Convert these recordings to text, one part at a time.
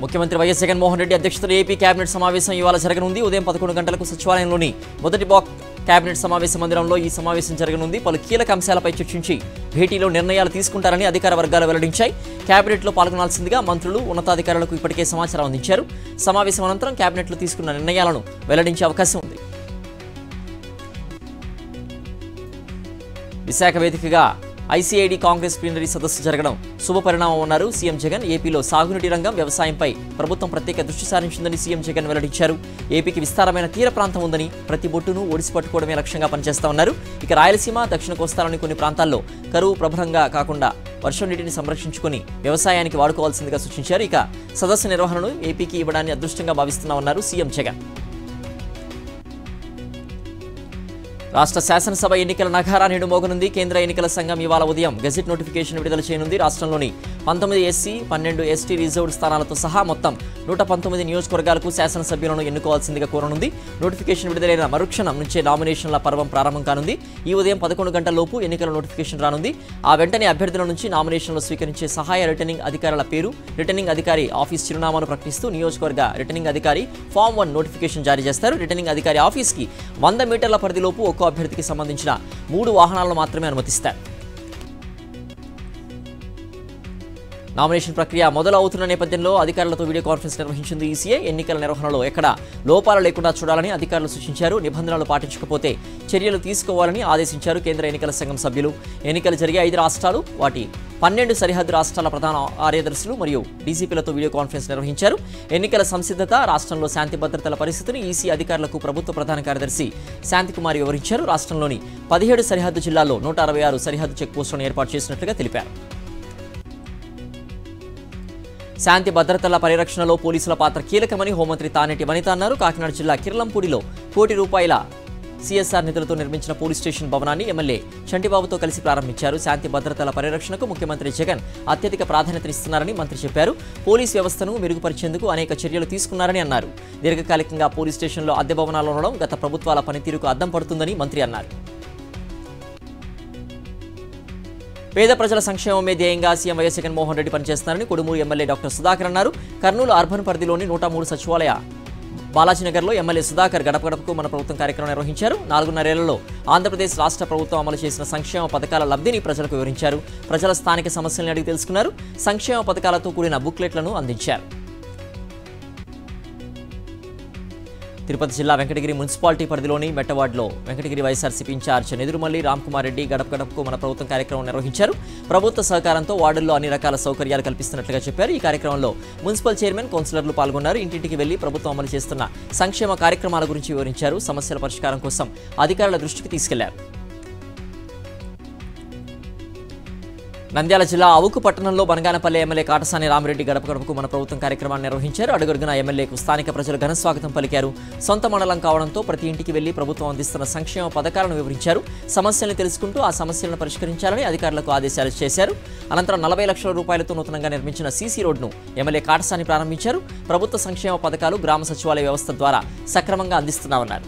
ముఖ్యమంత్రి వైఎస్ జగన్మోహన్ రెడ్డి అధ్యక్షతన AP cabinet సమావేశం ఇవాళ జరగనుంది ఉదయం పదకొండు గంటలకు సచివాలయంలోని మొదటి బ్లాక్ కేబినెట్ సమావేశ మందిరంలో ఈ సమావేశం జరగనుంది పలు కీలక అంశాలపై చర్చించి భేటీలో నిర్ణయాలు తీసుకుంటారని అధికార వర్గాలు వెల్లడించాయి కేబినెట్లో పాల్గొనాల్సిందిగా మంత్రులు ఉన్నతాధికారులకు ఇప్పటికే సమాచారం అందించారు సమావేశం అనంతరం కేబినెట్లో తీసుకున్న నిర్ణయాలను వెల్లడించే అవకాశం ఉంది విశాఖ వేదికగా ఐసీఐడి కాంగ్రెస్ ప్లీనరీ సదస్సు జరగడం శుభపరిణామం అన్నారు సీఎం జగన్ ఏపీలో సాగునీటి రంగం వ్యవసాయంపై ప్రభుత్వం ప్రత్యేక దృష్టి సారించిందని సీఎం జగన్ వెల్లడించారు ఏపీకి విస్తారమైన తీర ప్రాంతం ఉందని ప్రతి బొట్టును ఒడిసి పట్టుకోవడమే లక్ష్యంగా పనిచేస్తామన్నారు ఇక రాయలసీమ దక్షిణ కోస్తాలోని కొన్ని ప్రాంతాల్లో కరువు ప్రబలంగా కాకుండా వర్షం నీటిని సంరక్షించుకుని వ్యవసాయానికి వాడుకోవాల్సిందిగా సూచించారు ఇక సదస్సు నిర్వహణను ఏపీకి ఇవ్వడాన్ని అదృష్టంగా భావిస్తున్నామన్నారు సీఎం జగన్ రాష్ట్ర శాసనసభ ఎన్నికల నగారా నేడు మోగనుంది కేంద్ర ఎన్నికల సంఘం ఇవాళ ఉదయం గెజిట్ నోటిఫికేషన్ విడుదల చేయనుంది రాష్ట్రంలోని పంతొమ్మిది ఎస్సీ పన్నెండు ఎస్టీ రిజర్వ్డ్ స్థానాలతో సహా మొత్తం నూట పంతొమ్మిది నియోజకవర్గాలకు శాసనసభ్యులను ఎన్నుకోవాల్సిందిగా కోరనుంది నోటిఫికేషన్ విడుదలైన మరుక్షణం నుంచే నామినేషన్ల పర్వం ప్రారంభం కానుంది ఈ ఉదయం పదకొండు గంటల లోపు ఎన్నికల నోటిఫికేషన్ రానుంది ఆ వెంటనే అభ్యర్థుల నుంచి నామినేషన్లు స్వీకరించే సహాయ రిటర్నింగ్ అధికారుల పేరు రిటర్నింగ్ అధికారి ఆఫీస్ చిరునామాను ప్రకటిస్తూ నియోజకవర్గ రిటర్నింగ్ అధికారి ఫామ్ వన్ నోటిఫికేషన్ జారీ చేస్తారు రిటర్నింగ్ అధికారి ఆఫీస్కి వంద మీటర్ల పరిధిలోపు ఒక్కో అభ్యర్థికి సంబంధించిన మూడు వాహనాలను మాత్రమే అనుమతిస్తారు నామినేషన్ ప్రక్రియ మొదలవుతున్న నేపథ్యంలో అధికారులతో వీడియో కాన్ఫరెన్స్ నిర్వహించింది ఈసీఐ ఎన్నికల నిర్వహణలో ఎక్కడ లోపాలు లేకుండా చూడాలని అధికారులు సూచించారు నిబంధనలు పాటించకపోతే చర్యలు తీసుకోవాలని ఆదేశించారు కేంద్ర ఎన్నికల సంఘం సభ్యులు ఎన్నికలు జరిగే ఐదు రాష్ట్రాలు వాటి పన్నెండు సరిహద్దు రాష్ట్రాల ప్రధాన కార్యదర్శులు మరియు డీసీపీలతో వీడియో కాన్ఫరెన్స్ నిర్వహించారు ఎన్నికల సంసిద్ధత రాష్ట్రంలో శాంతి భద్రతల పరిస్థితిని ఈసీ అధికారులకు ప్రభుత్వ ప్రధాన కార్యదర్శి శాంతికుమారి వివరించారు రాష్ట్రంలోని పదిహేడు సరిహద్దు జిల్లాల్లో నూట అరవై ఆరు సరిహద్దు చెక్ పోస్టులను ఏర్పాటు చేసినట్లుగా తెలిపారు శాంతి భద్రతల పరిరక్షణలో పోలీసుల పాత్ర కీలకమని హోంమంత్రి తానేటి వనిత అన్నారు కాకినాడ జిల్లా కిర్లంపూడిలో కోటి రూపాయల సీఎస్ఆర్ నిధులతో నిర్మించిన పోలీస్ స్టేషన్ భవనాన్ని ఎమ్మెల్యే చంటిబాబుతో కలిసి ప్రారంభించారు శాంతి భద్రతల పరిరక్షణకు ముఖ్యమంత్రి జగన్ అత్యధిక ప్రాధాన్యతనిస్తున్నారని మంత్రి చెప్పారు పోలీస్ వ్యవస్థను మెరుగుపరిచేందుకు అనేక చర్యలు తీసుకున్నారని అన్నారు దీర్ఘకాలికంగా పోలీస్ స్టేషన్లో అద్దె భవనాలు ఉండడం గత ప్రభుత్వాల పనితీరుకు అద్దం పడుతుందని మంత్రి అన్నారు పేద ప్రజల సంక్షేమమే ధ్యేయంగా సీఎం వైఎస్ జగన్మోహన్ రెడ్డి పనిచేస్తున్నారని కొడుమూరు ఎమ్మెల్యే డాక్టర్ సుధాకర్ అన్నారు కర్నూలు అర్బన్ పరిధిలోని నూట మూడు సచివాలయ బాలాజీనగర్లో ఎమ్మెల్యే సుధాకర్ గడప గడపకు మన ప్రభుత్వం కార్యక్రమం నిర్వహించారు నాలుగున్నరేళ్లలో ఆంధ్రప్రదేశ్ రాష్ట్ర ప్రభుత్వం అమలు చేసిన సంక్షేమ పథకాల లబ్ధిని ప్రజలకు వివరించారు ప్రజల స్థానిక సమస్యలను అడిగి తెలుసుకున్నారు సంక్షేమ పథకాలతో కూడిన బుక్లెట్లను అందించారు తిరుపతి జిల్లా వెంకటగిరి మున్సిపాలిటీ పరిధిలోని మెట్టవాడ్లో వెంకటగిరి వైఎస్ఆర్సీపీ ఇన్ఛార్జ్ నెదురుమల్లి రామ్కుమార్ రెడ్డి గడప గడపకు మన ప్రభుత్వం కార్యక్రమం నిర్వహించారు ప్రభుత్వ సహకారంతో వార్డుల్లో అన్ని రకాల సౌకర్యాలు కల్పిస్తున్నట్లుగా చెప్పారు ఈ కార్యక్రమంలో మున్సిపల్ చైర్మన్ కౌన్సిలర్లు పాల్గొన్నారు ఇంటింటికి వెళ్లి ప్రభుత్వం అమలు చేస్తున్న సంక్షేమ కార్యక్రమాల గురించి వివరించారు సమస్యల పరిష్కారం కోసం అధికారుల దృష్టికి తీసుకెళ్లారు నంద్యాల జిల్లా అవుకు పట్టణంలో బనగానపల్లి ఎమ్మెల్యే కాటసాని రామిరెడ్డి గడప గడపకు మన ప్రభుత్వం కార్యక్రమాన్ని నిర్వహించారు అడుగడుగున ఎమ్మెల్యేకు స్థానిక ప్రజలు ఘన స్వాగతం పలికారు సొంత మండలం కావడంతో ప్రతి ఇంటికి వెళ్లి ప్రభుత్వం అందిస్తున్న సంక్షేమ పథకాలను వివరించారు సమస్యలను తెలుసుకుంటూ ఆ సమస్యలను పరిష్కరించాలని అధికారులకు ఆదేశాలు చేశారు అనంతరం నలభై లక్షల రూపాయలతో నూతనంగా నిర్మించిన సీసీ రోడ్ను ఎమ్మెల్యే కాటసాని ప్రారంభించారు ప్రభుత్వ సంక్షేమ పథకాలు గ్రామ సచివాలయ వ్యవస్థ ద్వారా సక్రమంగా అందిస్తున్నామన్నారు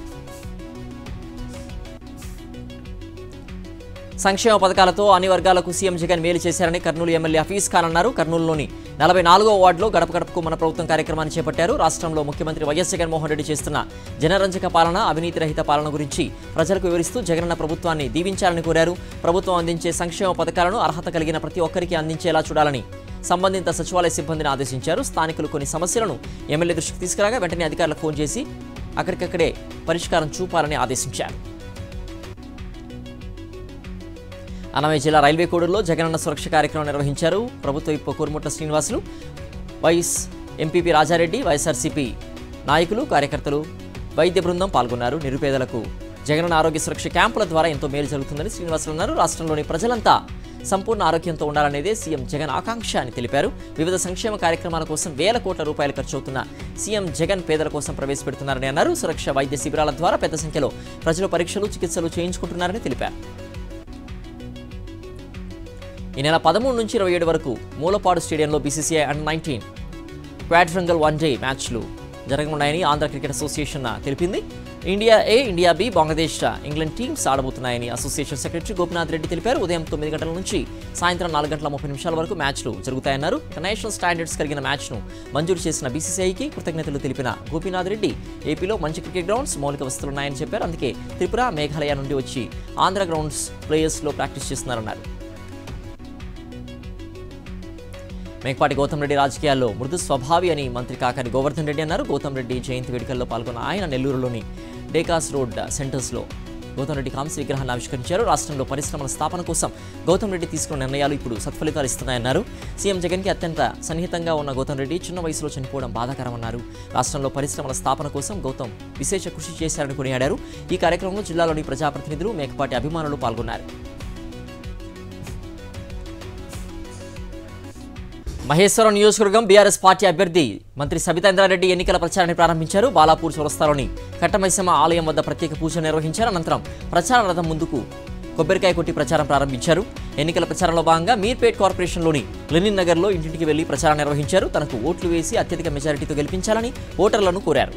సంక్షేమ పథకాలతో అన్ని వర్గాలకు సీఎం జగన్ మేలు చేశారని కర్నూలు ఎమ్మెల్యే హఫీజ్ ఖాన్ అన్నారు కర్నూలులోని నలభై నాలుగో వార్డులో గడప గడపకు మన ప్రభుత్వం కార్యక్రమాన్ని చేపట్టారు రాష్ట్రంలో ముఖ్యమంత్రి వైఎస్ జగన్మోహన్ రెడ్డి చేస్తున్న జనరంజక పాలన అవినీతి రహిత పాలన గురించి ప్రజలకు వివరిస్తూ జగనన్న ప్రభుత్వాన్ని దీవించాలని కోరారు ప్రభుత్వం అందించే సంక్షేమ పథకాలను అర్హత కలిగిన ప్రతి ఒక్కరికి అందించేలా చూడాలని సంబంధిత సచివాలయ సిబ్బందిని ఆదేశించారు స్థానికులు కొన్ని సమస్యలను ఎమ్మెల్యే దృష్టికి తీసుకురాగా వెంటనే అధికారులకు ఫోన్ చేసి అక్కడికక్కడే పరిష్కారం చూపాలని ఆదేశించారు అన్నమయ్య జిల్లా రైల్వే కోడూరులో జగనన్న సురక్ష కార్యక్రమం నిర్వహించారు ప్రభుత్వ whip Korumutla Srinivasulu YS MPP Rajareddy YSRCP నాయకులు కార్యకర్తలు వైద్య బృందం పాల్గొన్నారు నిరుపేదలకు జగనన్న ఆరోగ్య సురక్ష క్యాంపుల ద్వారా ఎంతో మేలు జరుగుతుందని శ్రీనివాసులు అన్నారు రాష్ట్రంలోని ప్రజలంతా సంపూర్ణ ఆరోగ్యంతో ఉండాలనేదే సీఎం జగన్ ఆకాంక్ష అని తెలిపారు వివిధ సంక్షేమ కార్యక్రమాల కోసం వేల కోట్ల రూపాయలు ఖర్చవుతున్న సీఎం జగన్ పేదల కోసం ప్రవేశపెడుతున్నారని అన్నారు సురక్ష వైద్య శిబిరాల ద్వారా పెద్ద సంఖ్యలో ప్రజలు పరీక్షలు చికిత్సలు చేయించుకుంటున్నారని తెలిపారు ఈ నెల పదమూడు నుంచి ఇరవై ఏడు వరకు మూలపాడు స్టేడియంలో BCCI under nineteen quadrangular one day మ్యాచ్లు జరగనున్నాయని ఆంధ్ర క్రికెట్ అసోసియేషన్ తెలిపింది India A India B Bangladesh England teams ఆడబోతున్నాయని అసోసియేషన్ సెక్రటరీ గోపినాథ్ రెడ్డి తెలిపారు ఉదయం తొమ్మిది గంటల నుంచి సాయంత్రం నాలుగు గంటల ముప్పై నిమిషాల వరకు మ్యాచ్లు జరుగుతాయన్నారు ఇంటర్నేషనల్ స్టాండర్డ్స్ కలిగిన మ్యాచ్ను మంజూరు చేసిన బీసీసీఐకి కృతజ్ఞతలు తెలిపిన గోపీనాథ్ రెడ్డి ఏపీలో మంచి క్రికెట్ గ్రౌండ్స్ మౌలిక వసతులు ఉన్నాయని చెప్పారు అందుకే త్రిపుర మేఘాలయ నుండి వచ్చి ఆంధ్ర గ్రౌండ్స్ ప్లేయర్స్లో ప్రాక్టీస్ చేస్తున్నారన్నారు మేకపాటి గౌతమ్ రెడ్డి రాజకీయాల్లో మృదు స్వభావి అని మంత్రి కాకాని గోవర్ధన్ రెడ్డి అన్నారు గౌతమ్ రెడ్డి జయంతి వేడుకల్లో పాల్గొన్న ఆయన నెల్లూరులోని డేకాస్ రోడ్ సెంటర్స్లో గౌతమ్ రెడ్డి కాంస్య విగ్రహాన్ని ఆవిష్కరించారు రాష్ట్రంలో పరిశ్రమల స్థాపన కోసం గౌతమ్ రెడ్డి తీసుకున్న నిర్ణయాలు ఇప్పుడు సత్ఫలితాలు ఇస్తున్నాయన్నారు సీఎం జగన్కి అత్యంత సన్నిహితంగా ఉన్న గౌతమ్ రెడ్డి చిన్న వయసులో చనిపోవడం బాధాకరమన్నారు రాష్ట్రంలో పరిశ్రమల స్థాపన కోసం గౌతమ్ విశేష కృషి చేశారని కొనియాడారు ఈ కార్యక్రమంలో జిల్లాలోని ప్రజాప్రతినిధులు మేకపాటి అభిమానులు పాల్గొన్నారు మహేశ్వరం నియోజకవర్గం బీఆర్ఎస్ పార్టీ అభ్యర్థి మంత్రి సబితేంద్రారెడ్డి ఎన్నికల ప్రచారాన్ని ప్రారంభించారు బాలాపూర్ చౌరస్తాలోని కట్టమైసమ్మ ఆలయం వద్ద ప్రత్యేక పూజ నిర్వహించారు అనంతరం ప్రచార రథం ముందుకు కొబ్బరికాయ కొట్టి ప్రచారం ప్రారంభించారు ఎన్నికల ప్రచారంలో భాగంగా మీర్పేట్ కార్పొరేషన్లోని లెనిన్ నగర్లో ఇంటింటికి వెళ్లి ప్రచారం నిర్వహించారు తనకు ఓట్లు వేసి అత్యధిక మెజారిటీతో గెలిపించాలని ఓటర్లను కోరారు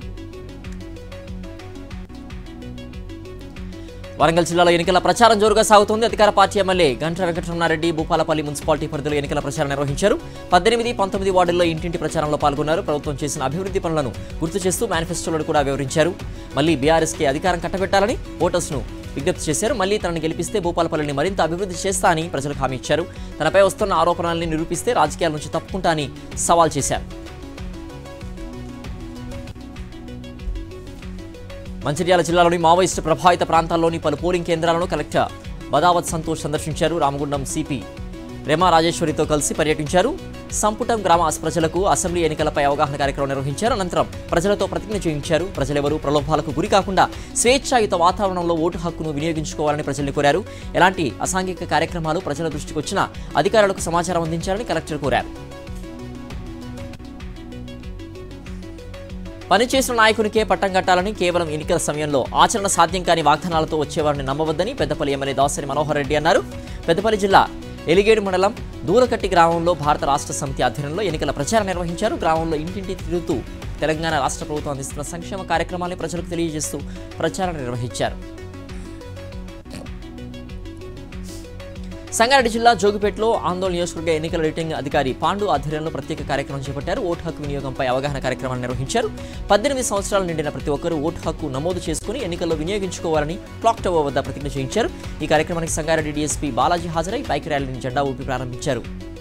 వరంగల్ జిల్లాలో ఎన్నికల ప్రచారం జోరుగా సాగుతోంది అధికార party MLA Gandra Venkataramanareddy Bhupalpally municipality పరిధిలో ఎన్నికల ప్రచారం నిర్వహించారు పద్దెనిమిది పంతొమ్మిది వార్డుల్లో ఇంటింటి ప్రచారంలో పాల్గొన్నారు ప్రభుత్వం చేసిన అభివృద్ధి పనులను గుర్తు చేస్తూ మేనిఫెస్టోలను కూడా వివరించారు మళ్ళీ బీఆర్ఎస్కి అధికారం కట్టబెట్టాలని ఓటర్స్ను విజ్ఞప్తి చేశారు మళ్ళీ తనని గెలిపిస్తే భూపాలపల్లిని మరింత అభివృద్ధి చేస్తా అని ప్రజలకు హామీ ఇచ్చారు తనపై వస్తున్న ఆరోపణల్ని నిరూపిస్తే రాజకీయాల నుంచి తప్పుకుంటా అని సవాల్ చేశారు మంచిర్యాల జిల్లాలోని మావోయిస్టు ప్రభావిత ప్రాంతాల్లోని పలు పోలింగ్ కేంద్రాలను కలెక్టర్ బదావత్ సంతోష్ సందర్శించారు రామగుండం సిపి రెమా రాజేశ్వరితో కలిసి పర్యటించారు సంపుటం గ్రామ ప్రజలకు అసెంబ్లీ ఎన్నికలపై అవగాహన కార్యక్రమం నిర్వహించారు అనంతరం ప్రజలతో ప్రతిజ్ఞ చేయించారు ప్రజలెవరూ ప్రలోభాలకు గురి కాకుండా స్వేచ్ఛాయుత వాతావరణంలో ఓటు హక్కును వినియోగించుకోవాలని ప్రజల్ని కోరారు ఎలాంటి అసాంఘిక కార్యక్రమాలు ప్రజల దృష్టికి వచ్చినా అధికారులకు సమాచారం అందించాలని కలెక్టర్ కోరారు పనిచేసిన నాయకునికే పట్టం కట్టాలని కేవలం ఎన్నికల సమయంలో ఆచరణ సాధ్యం కాని వాగ్దానాలతో వచ్చేవారిని నమ్మవద్దని పెద్దపల్లి ఎమ్మెల్యే దాసరి మనోహర్ రెడ్డి అన్నారు పెద్దపల్లి జిల్లా ఎలిగేడు మండలం దూరకట్టి గ్రామంలో భారత రాష్ట్ర సమితి ఆధ్వర్యంలో ఎన్నికల ప్రచారం నిర్వహించారు గ్రామంలో ఇంటింటి తిరుగుతూ తెలంగాణ రాష్ట్ర ప్రభుత్వం అందిస్తున్న సంక్షేమ కార్యక్రమాన్ని ప్రజలకు తెలియజేస్తూ ప్రచారం నిర్వహించారు సంగారెడ్డి జిల్లా జోగిపేటలో ఆందోళన నియోజకవర్గ ఎన్నికల రిటర్నింగ్ అధికారి పాండు ఆధ్వర్యంలో ప్రత్యేక కార్యక్రమం చేపట్టారు ఓటు హక్కు వినియోగంపై అవగాహన కార్యక్రమాన్ని నిర్వహించారు పద్దెనిమిది సంవత్సరాలు నిండిన ప్రతి ఒక్కరూ ఓటు హక్కు నమోదు చేసుకుని ఎన్నికల్లో వినియోగించుకోవాలని క్లాక్ టవర్ వద్ద ప్రతిజ్ఞ చేయించారు ఈ కార్యక్రమానికి సంగారెడ్డి డీఎస్పీ బాలాజీ హాజరై బైక్ ర్యాలీని జెండా ఊపి ప్రారంభించారు